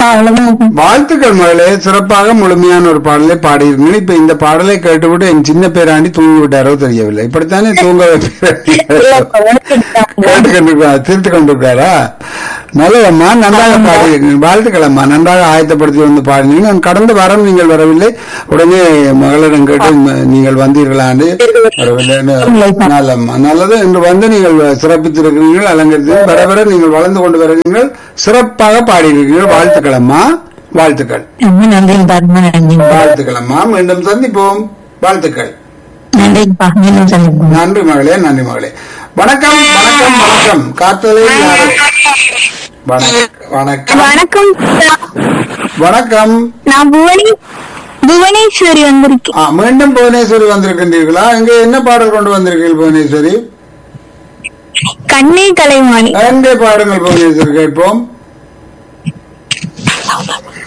அவ்வளவுதான் வாழ்த்துக்கள் மகளே சிறப்பாக முழுமையான ஒரு பாடலை பாடியிருக்கீங்க இப்ப இந்த பாடலை கேட்டுவிட்டு என் சின்ன பேராண்டி தூங்கி விட்டாரோ தெரியவில்லை இப்படித்தானே தூங்க வைப்பீர்கள் கேட்டு கொண்டிருக்காரா திருத்து கொண்டிருக்காரா நல்லதம்மா நன்றாக பாடியிருக்கீங்க வாழ்த்துக்கள் அம்மா நன்றாக ஆயத்தப்படுத்தி வந்து பாடினீங்க நான் கடந்த வாரம் நீங்கள் வரவில்லை உடனே மகளிடம் கேட்டு ம- நீங்கள் வந்தீர்களாண்டு வரவில்லைன்னு நல்லம்மா நல்லது இன்று வந்து நீங்கள் சிறப்பித்திருக்கிறீர்கள் அலங்கரித்து வர வர நீங்கள் வளர்ந்து கொண்டு வருகிறீர்கள் சிறப்பாக பாடியிருக்கிறீர்கள் வாழ்த்துக்கள் அம்மா வாழ்த்துக்கள் ரொம்ப நன்றிங்கப்பா ரொம்ப நன்றிங்கப்பா வாழ்த்துக்கள் அம்மா மீண்டும் சந்திப்போம் வாழ்த்துக்கள் நன்றிங்கப்பா மீண்டும் சந்திப்போம் நன்றி மகளே நன்றி மகளே வணக்கம் வணக்கம் வணக்கம் காத்தலே யாரு வணக்கம் வணக்கம் வணக்கம் வணக்கம் நான் புவனி புவனேஸ்வரி வந்திருக்கேன் ஆ, மீண்டும் புவனேஸ்வரி வந்திருக்கின்றீர்களா இங்க என்ன பாடல் கொண்டு வந்திருக்கீர்கள் புவனேஸ்வரி கண்ணே கலைமானி எங்கே பாடுங்கள் புவனேஸ்வரி கேட்போம்